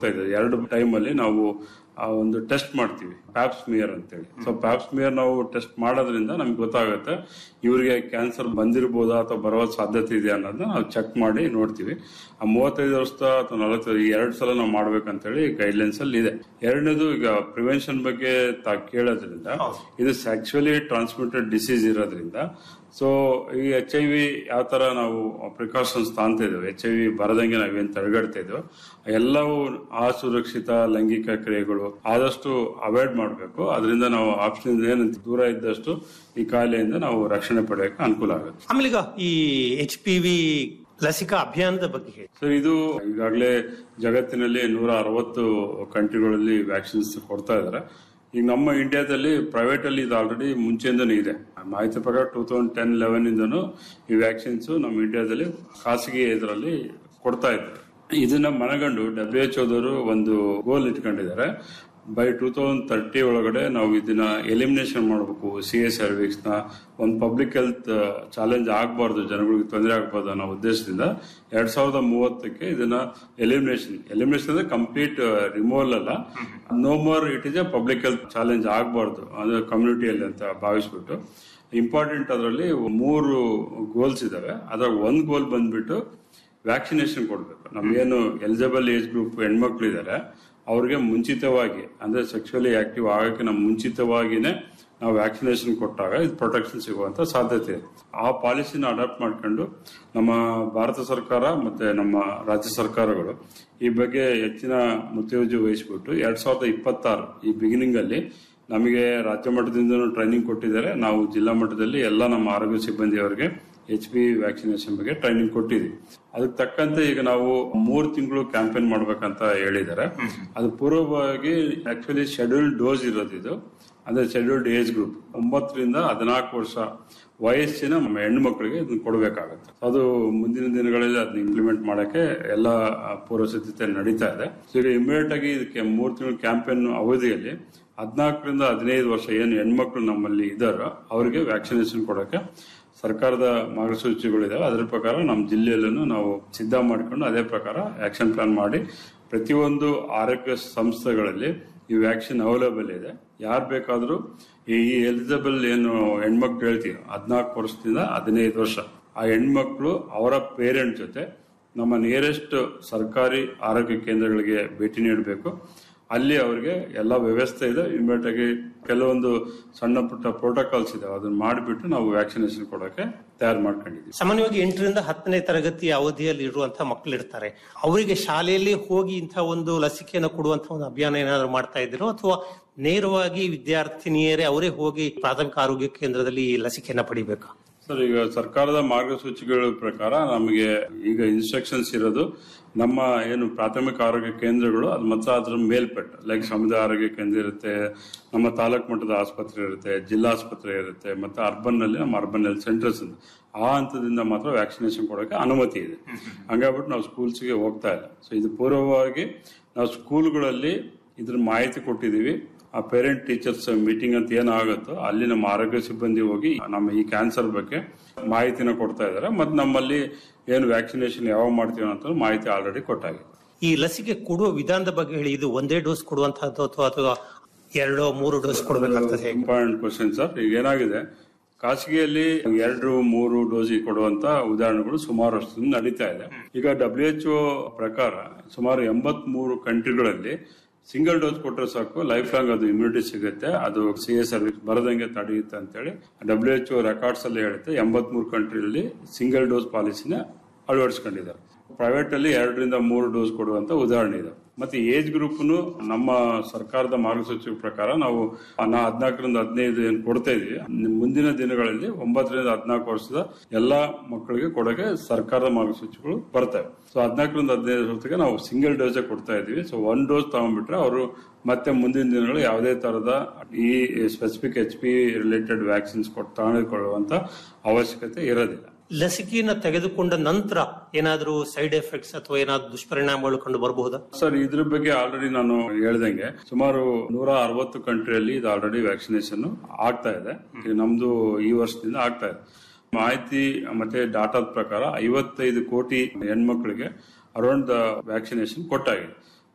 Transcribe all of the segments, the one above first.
ಇದೆ ಎರಡು ಟೈಮ್ ಅಲ್ಲಿ ನಾವು ಆ ಒಂದು ಟೆಸ್ಟ್ ಮಾಡ್ತೀವಿ ಪ್ಯಾಪ್ಸ್ಮಿಯರ್ ಅಂತೇಳಿ ಸೊ ಪ್ಯಾಪ್ಸ್ಮಿಯರ್ ನಾವು ಟೆಸ್ಟ್ ಮಾಡೋದ್ರಿಂದ ನಮ್ಗೆ ಗೊತ್ತಾಗುತ್ತೆ ಇವರಿಗೆ ಕ್ಯಾನ್ಸರ್ ಬಂದಿರಬಹುದಾ ಅಥವಾ ಬರುವ ಸಾಧ್ಯತೆ ಇದೆಯಾ ಅನ್ನೋದನ್ನ ನಾವು ಚೆಕ್ ಮಾಡಿ ನೋಡ್ತೀವಿ ಆ ಮೂವತ್ತೈದು ವರ್ಷದ ಅಥವಾ ನಲವತ್ತೈದು ಎರಡು ಸಲ ನಾವು ಮಾಡ್ಬೇಕಂತೇಳಿ ಗೈಡ್ಲೈನ್ಸ್ ಅಲ್ಲಿ ಇದೆ ಎರಡನೇದು ಈಗ ಪ್ರಿವೆನ್ಷನ್ ಬಗ್ಗೆ ತಾ ಕೇಳೋದ್ರಿಂದ ಇದು ಸೆಕ್ಚುಲಿ ಟ್ರಾನ್ಸ್ಮಿಟೆಡ್ ಡಿಸೀಸ್ ಇರೋದ್ರಿಂದ ಸೊ ಈ ಎಚ್ ಐ ವಿ ಯಾವ ತರ ನಾವು ಪ್ರಿಕಾಷನ್ಸ್ ತಾಂತ ಇದ್ದೇವೆ ಎಚ್ ಐ ವಿ ಬರದಂಗೆ ನಾವೇನ್ ತಡೆಗಡ್ತಾ ಇದ್ದೇವೆ ಎಲ್ಲವೂ ಅಸುರಕ್ಷಿತ ಲೈಂಗಿಕ ಕ್ರಿಯೆಗಳು ಆದಷ್ಟು ಅವಾಯ್ಡ್ ಮಾಡಬೇಕು ಅದರಿಂದ ನಾವು ಆಪ್ಷನ್ ಏನು ದೂರ ಇದ್ದಷ್ಟು ಈ ಕಾಯಿಲೆಯಿಂದ ನಾವು ರಕ್ಷಣೆ ಪಡೆಯಕ್ಕೆ ಅನುಕೂಲ ಆಗುತ್ತೆ ಆಮೇಲೆ ಈಗ ಈ ಎಚ್ ಪಿ ವಿ ಲಸಿಕಾ ಅಭಿಯಾನದ ಬಗ್ಗೆ ಹೇಳಿ ಸರ್ ಇದು ಈಗಾಗಲೇ ಜಗತ್ತಿನಲ್ಲಿ ನೂರ ಅರವತ್ತು ಕಂಟ್ರಿಗಳಲ್ಲಿ ವ್ಯಾಕ್ಸಿನ್ಸ್ ಕೊಡ್ತಾ ಇದ್ದಾರೆ ಈಗ ನಮ್ಮ ಇಂಡಿಯಾದಲ್ಲಿ ಪ್ರೈವೇಟ್ ಅಲ್ಲಿ ಇದು ಆಲ್ರೆಡಿ ಮುಂಚೆಯಿಂದನೂ ಇದೆ ಮಾಹಿತಿ ಪ್ರಕಾರ ಟೂ ತೌಸಂಡ್ ಟೆನ್ ಲೆವೆನ್ ಇಂದನೂ ಈ ವ್ಯಾಕ್ಸಿನ್ಸ್ ನಮ್ಮ ಇಂಡಿಯಾದಲ್ಲಿ ಖಾಸಗಿ ಇದರಲ್ಲಿ ಕೊಡ್ತಾ ಇದ್ದಾರೆ ಇದನ್ನ ಮನಗಂಡು ಡಬ್ಲ್ಯೂ ಎಚ್ ಓದವರು ಒಂದು ಗೋಲ್ ಇಟ್ಕೊಂಡಿದ್ದಾರೆ ಬೈ ಟೂ ತೌಸಂಡ್ ತರ್ಟಿ ಒಳಗಡೆ ನಾವು ಇದನ್ನ ಎಲಿಮಿನೇಷನ್ ಮಾಡಬೇಕು ಸಿ ಎ ಸರ್ವಿಕ್ಸ್ ನ ಒಂದು ಪಬ್ಲಿಕ್ ಹೆಲ್ತ್ ಚಾಲೆಂಜ್ ಆಗಬಾರ್ದು ಜನಗಳಿಗೆ ತೊಂದರೆ ಆಗಬಾರ್ದು ಅನ್ನೋ ಉದ್ದೇಶದಿಂದ ಎರಡ್ ಸಾವಿರದ ಮೂವತ್ತಕ್ಕೆ ಇದನ್ನ ಎಲಿಮಿನೇಷನ್ ಎಲಿಮಿನೇಷನ್ ಅಂದ್ರೆ ಕಂಪ್ಲೀಟ್ ರಿಮೂವಲ್ ಅಲ್ಲ no more it is a public health challenge ಆಗಬಾರ್ದು ಅಂದ್ರೆ ಕಮ್ಯುನಿಟಿಯಲ್ಲಿ ಅಂತ ಭಾವಿಸ್ಬಿಟ್ಟು ಇಂಪಾರ್ಟೆಂಟ್ ಅದರಲ್ಲಿ ಮೂರು ಗೋಲ್ಸ್ ಇದಾವೆ ಅದ್ರಾಗ ಒಂದು ಗೋಲ್ ಬಂದ್ಬಿಟ್ಟು ವ್ಯಾಕ್ಸಿನೇಷನ್ ಕೊಡಬೇಕು ನಮ್ಗೇನು ಎಲಿಜಿಬಲ್ ಏಜ್ ಗ್ರೂಪ್ ಹೆಣ್ಮಕ್ಳು ಇದ್ದಾರೆ ಅವ್ರಿಗೆ ಮುಂಚಿತವಾಗಿ ಅಂದ್ರೆ ಸೆಕ್ಸುವಲಿ ಆಕ್ಟಿವ್ ಆಗಕ್ಕೆ ನಮ್ಮ ಮುಂಚಿತವಾಗಿನೇ ನಾವು ವ್ಯಾಕ್ಸಿನೇಷನ್ ಕೊಟ್ಟಾಗ ಇದು ಪ್ರೊಟೆಕ್ಷನ್ ಸಿಗುವಂತ ಸಾಧ್ಯತೆ ಇದೆ ಆ ಪಾಲಿಸಿನ ಅಡಾಪ್ಟ್ ಮಾಡ್ಕೊಂಡು ನಮ್ಮ ಭಾರತ ಸರ್ಕಾರ ಮತ್ತೆ ನಮ್ಮ ರಾಜ್ಯ ಸರ್ಕಾರಗಳು ಈ ಬಗ್ಗೆ ಹೆಚ್ಚಿನ ಮುತುವರ್ಜಿ ವಹಿಸ್ಬಿಟ್ಟು ಎರಡ್ ಸಾವಿರದ ಇಪ್ಪತ್ತಾರು ಈ ಬಿಗಿನಿಂಗ್ ಅಲ್ಲಿ ನಮಗೆ ರಾಜ್ಯ ಮಟ್ಟದಿಂದ ಟ್ರೈನಿಂಗ್ ಕೊಟ್ಟಿದ್ದಾರೆ ನಾವು ಜಿಲ್ಲಾ ಮಟ್ಟದಲ್ಲಿ ಎಲ್ಲ ನಮ್ಮ ಆರೋಗ್ಯ ಸಿಬ್ಬಂದಿಯವರಿಗೆ ಎಚ್ ಪಿ ವ್ಯಾಕ್ಸಿನೇಷನ್ ಬಗ್ಗೆ ಟ್ರೈನಿಂಗ್ ಕೊಟ್ಟಿದ್ವಿ ಅದಕ್ಕೆ ತಕ್ಕಂತೆ ಈಗ ನಾವು ಮೂರು ತಿಂಗಳು ಕ್ಯಾಂಪೇನ್ ಮಾಡ್ಬೇಕಂತ ಹೇಳಿದ್ದಾರೆ ಅದು ಪೂರ್ವವಾಗಿ ಆಕ್ಚುಲಿ ಶೆಡ್ಯೂಲ್ಡ್ ಡೋಸ್ ಇರೋದು ಇದು ಅಂದ್ರೆ ಶೆಡ್ಯೂಲ್ಡ್ ಏಜ್ ಗ್ರೂಪ್ ಒಂಬತ್ತರಿಂದ ಹದಿನಾಲ್ಕು ವರ್ಷ ವಯಸ್ಸಿನ ನಮ್ಮ ಹೆಣ್ಣು ಮಕ್ಕಳಿಗೆ ಇದನ್ನ ಕೊಡಬೇಕಾಗುತ್ತೆ ಅದು ಮುಂದಿನ ದಿನಗಳಲ್ಲಿ ಅದನ್ನ ಇಂಪ್ಲಿಮೆಂಟ್ ಮಾಡಕ್ಕೆ ಎಲ್ಲ ಪೂರ್ವ ಸಿದ್ಧತೆ ನಡೀತಾ ಇದೆ ಸೊ ಈಗ ಇಮಿಡಿಯೇಟ್ ಆಗಿ ಇದಕ್ಕೆ ಮೂರು ತಿಂಗಳು ಕ್ಯಾಂಪೇನ್ ಅವಧಿಯಲ್ಲಿ ಹದಿನಾಲ್ಕರಿಂದ ಹದಿನೈದು ವರ್ಷ ಏನು ಹೆಣ್ಮಕ್ಳು ನಮ್ಮಲ್ಲಿ ಇದ್ದಾರೋ ಅವರಿಗೆ ವ್ಯಾಕ್ಸಿನೇಷನ್ ಕೊಡಕ್ಕೆ ಸರ್ಕಾರದ ಮಾರ್ಗಸೂಚಿಗಳಿದಾವೆ ಅದರ ಪ್ರಕಾರ ನಮ್ಮ ಜಿಲ್ಲೆಯಲ್ಲೂ ನಾವು ಸಿದ್ಧ ಮಾಡಿಕೊಂಡು ಅದೇ ಪ್ರಕಾರ ಆಕ್ಷನ್ ಪ್ಲಾನ್ ಮಾಡಿ ಪ್ರತಿಯೊಂದು ಆರೋಗ್ಯ ಸಂಸ್ಥೆಗಳಲ್ಲಿ ಈ ವ್ಯಾಕ್ಸಿನ್ ಅವೈಲೇಬಲ್ ಇದೆ ಯಾರು ಬೇಕಾದರೂ ಈ ಎಲಿಜಿಬಲ್ ಏನು ಹೆಣ್ಮಕ್ಳು ಹೇಳ್ತೀವಿ ಹದಿನಾಲ್ಕು ವರ್ಷದಿಂದ ಹದಿನೈದು ವರ್ಷ ಆ ಹೆಣ್ಮಕ್ಳು ಅವರ ಪೇರೆಂಟ್ ಜೊತೆ ನಮ್ಮ ನಿಯರೆಸ್ಟ್ ಸರ್ಕಾರಿ ಆರೋಗ್ಯ ಕೇಂದ್ರಗಳಿಗೆ ಭೇಟಿ ನೀಡಬೇಕು ಅಲ್ಲಿ ಅವರಿಗೆ ಎಲ್ಲ ವ್ಯವಸ್ಥೆ ಇದೆ ಇಮಿಡಿಯೇಟ್ ಆಗಿ ಕೆಲವೊಂದು ಸಣ್ಣ ಪುಟ್ಟ ಪ್ರೋಟೋಕಾಲ್ಸ್ ಇದೆ ಅದನ್ನ ಮಾಡಿಬಿಟ್ಟು ನಾವು ವ್ಯಾಕ್ಸಿನೇಷನ್ ಕೊಡೋಕೆ ತಯಾರು ಮಾಡ್ಕೊಂಡಿದ್ದೀವಿ ಸಾಮಾನ್ಯವಾಗಿ ಎಂಟರಿಂದ ಹತ್ತನೇ ತರಗತಿ ಅವಧಿಯಲ್ಲಿ ಇರುವಂತಹ ಮಕ್ಕಳು ಇರ್ತಾರೆ ಅವರಿಗೆ ಶಾಲೆಯಲ್ಲಿ ಹೋಗಿ ಇಂತಹ ಒಂದು ಲಸಿಕೆಯನ್ನು ಕೊಡುವಂತಹ ಒಂದು ಅಭಿಯಾನ ಏನಾದ್ರು ಮಾಡ್ತಾ ಇದ್ದೀರೋ ಅಥವಾ ನೇರವಾಗಿ ವಿದ್ಯಾರ್ಥಿನಿಯರೇ ಅವರೇ ಹೋಗಿ ಪ್ರಾಥಮಿಕ ಆರೋಗ್ಯ ಕೇಂದ್ರದಲ್ಲಿ ಈ ಲಸಿಕೆಯನ್ನ ಪಡಿಬೇಕಾ ಸರ್ ಈಗ ಸರ್ಕಾರದ ಮಾರ್ಗಸೂಚಿಗಳ ಪ್ರಕಾರ ನಮಗೆ ಈಗ ಇನ್ಸ್ಟ್ರಕ್ಷನ್ಸ್ ಇರೋದು ನಮ್ಮ ಏನು ಪ್ರಾಥಮಿಕ ಆರೋಗ್ಯ ಕೇಂದ್ರಗಳು ಅದು ಮತ್ತೆ ಅದ್ರ ಮೇಲ್ಪಟ್ಟು ಲೈಕ್ ಸಮುದಾಯ ಆರೋಗ್ಯ ಕೇಂದ್ರ ಇರುತ್ತೆ ನಮ್ಮ ತಾಲೂಕು ಮಟ್ಟದ ಆಸ್ಪತ್ರೆ ಇರುತ್ತೆ ಜಿಲ್ಲಾ ಆಸ್ಪತ್ರೆ ಇರುತ್ತೆ ಮತ್ತೆ ಅರ್ಬನ್ ನಲ್ಲಿ ನಮ್ಮ ಅರ್ಬನ್ ಹೆಲ್ತ್ ಸೆಂಟರ್ಸ್ ಇದೆ ಆ ಹಂತದಿಂದ ಮಾತ್ರ ವ್ಯಾಕ್ಸಿನೇಷನ್ ಕೊಡೋಕೆ ಅನುಮತಿ ಇದೆ ಹಂಗಾಗ್ಬಿಟ್ಟು ನಾವು ಸ್ಕೂಲ್ಸ್ಗೆ ಹೋಗ್ತಾ ಇಲ್ಲ ಸೊ ಇದು ಪೂರ್ವವಾಗಿ ನಾವು ಸ್ಕೂಲ್ಗಳಲ್ಲಿ ಇದ್ರ ಮಾಹಿತಿ ಕೊಟ್ಟಿದ್ದೀವಿ ಆ ಪೇರೆಂಟ್ ಟೀಚರ್ಸ್ ಮೀಟಿಂಗ್ ಅಂತ ಏನಾಗುತ್ತೋ ಅಲ್ಲಿ ನಮ್ಮ ಆರೋಗ್ಯ ಸಿಬ್ಬಂದಿ ಹೋಗಿ ನಮ್ಮ ಈ ಕ್ಯಾನ್ಸರ್ ಬಗ್ಗೆ ಮಾಹಿತಿನ ಕೊಡ್ತಾ ಇದ್ದಾರೆ ಮತ್ತೆ ನಮ್ಮಲ್ಲಿ ಏನು ವ್ಯಾಕ್ಸಿನೇಷನ್ ಯಾವಾಗ ಮಾಡ್ತೀವಿ ಅಂತ ಮಾಹಿತಿ ಆಲ್ರೆಡಿ ಕೊಟ್ಟಾಗಿದೆ ಈ ಲಸಿಕೆ ಕೊಡುವ ವಿಧಾನದ ಬಗ್ಗೆ ಹೇಳಿ ಇದು ಒಂದೇ ಡೋಸ್ ಕೊಡುವಂತಹದ್ದು ಅಥವಾ ಅಥವಾ ಎರಡೋ ಮೂರು ಡೋಸ್ ಕೊಡಬೇಕಾಗ್ತದೆ ಹೇಗೆ? ಇಂಪಾರ್ಟೆಂಟ್ ಕ್ವಶನ್ ಸರ್ ಈಗ ಏನಾಗಿದೆ ಖಾಸಗಿಯಲ್ಲಿ ಎರಡು ಮೂರು ಡೋಸ್ ಕೊಡುವಂತ ಉದಾಹರಣೆಗಳು ಸುಮಾರು ವರ್ಷದಿಂದ ನಡೀತಾ ಇದೆ ಈಗ ಡಬ್ಲ್ಯೂ ಎಚ್ ಪ್ರಕಾರ ಸುಮಾರು ಎಂಬತ್ ಮೂರು ಕಂಟ್ರಿಗಳಲ್ಲಿ ಸಿಂಗಲ್ ಡೋಸ್ ಕೊಟ್ಟರೆ ಸಾಕು ಲೈಫ್ ಲಾಂಗ್ ಅದು ಇಮ್ಯುನಿಟಿ ಸಿಗುತ್ತೆ ಅದು ಸಿ ಎಸ್ ಸರ್ವಿಸ್ ಬರದಂಗೆ ತಡೆಯುತ್ತೆ ಅಂತೇಳಿ ಡಬ್ಲ್ಯೂ ಎಚ್ ರೆಕಾರ್ಡ್ಸ್ ಅಲ್ಲಿ ಹೇಳುತ್ತೆ ಎಂಬತ್ ಮೂರು ಕಂಟ್ರಿಯಲ್ಲಿ ಸಿಂಗಲ್ ಡೋಸ್ ಪಾಲಿಸಿನ ಅಳವಡಿಸ್ಕೊಂಡಿದ್ದಾರೆ ಪ್ರೈವೇಟ್ ಅಲ್ಲಿ ಎರಡರಿಂದ ಮೂರು ಡೋಸ್ ಕೊಡುವಂತ ಉದಾಹರಣೆ ಇದೆ ಮತ್ತೆ ಏಜ್ ಗ್ರೂಪ್ನು ನಮ್ಮ ಸರ್ಕಾರದ ಮಾರ್ಗಸೂಚಿ ಪ್ರಕಾರ ನಾವು ನಾ ಹದಿನಾಲ್ಕರಿಂದ ಹದಿನೈದು ಏನು ಕೊಡ್ತಾ ಇದೀವಿ ಮುಂದಿನ ದಿನಗಳಲ್ಲಿ ಒಂಬತ್ತರಿಂದ ಹದಿನಾಲ್ಕು ವರ್ಷದ ಎಲ್ಲಾ ಮಕ್ಕಳಿಗೆ ಕೊಡೋಕೆ ಸರ್ಕಾರದ ಮಾರ್ಗಸೂಚಿಗಳು ಬರ್ತವೆ ಸೊ ಹದಿನಾಲ್ಕರಿಂದ ಹದಿನೈದು ವರ್ಷಕ್ಕೆ ನಾವು ಸಿಂಗಲ್ ಡೋಸ್ ಕೊಡ್ತಾ ಇದೀವಿ ಸೊ ಒನ್ ಡೋಸ್ ತಗೊಂಡ್ಬಿಟ್ರೆ ಅವರು ಮತ್ತೆ ಮುಂದಿನ ದಿನಗಳು ಯಾವುದೇ ತರದ ಈ specific H P related vaccines ಕೊಟ್ಟು ತಗೊಂಡುಕೊಳ್ಳುವಂತ ಅವಶ್ಯಕತೆ ಇರೋದಿಲ್ಲ ಲಸಿಕೆಯನ್ನ ತೆಗೆದುಕೊಂಡ ನಂತರ ಏನಾದ್ರೂ ಸೈಡ್ ಎಫೆಕ್ಟ್ಸ್ ಅಥವಾ ಏನಾದ್ರೂ ದುಷ್ಪರಿಣಾಮಗಳು ಕಂಡು ಬರಬಹುದಾ ಸರ್ ಇದ್ರ ಬಗ್ಗೆ ಆಲ್ರೆಡಿ ನಾನು ಹೇಳ್ದಂಗೆ ಸುಮಾರು ನೂರ ಅರವತ್ತು ಕಂಟ್ರಿಯಲ್ಲಿ ಇದು ಆಲ್ರೆಡಿ ವ್ಯಾಕ್ಸಿನೇಷನ್ ಆಗ್ತಾ ಇದೆ ಈಗ ನಮ್ದು ಈ ವರ್ಷದಿಂದ ಆಗ್ತಾ ಇದೆ ಮಾಹಿತಿ ಮತ್ತೆ ಡಾಟಾದ ಪ್ರಕಾರ ಐವತ್ತೈದು ಕೋಟಿ ಹೆಣ್ಮಕ್ಳಿಗೆ ಅರೌಂಡ್ ವ್ಯಾಕ್ಸಿನೇಷನ್ ಕೊಟ್ಟಾಗಿದೆ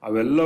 ಅವೆಲ್ಲ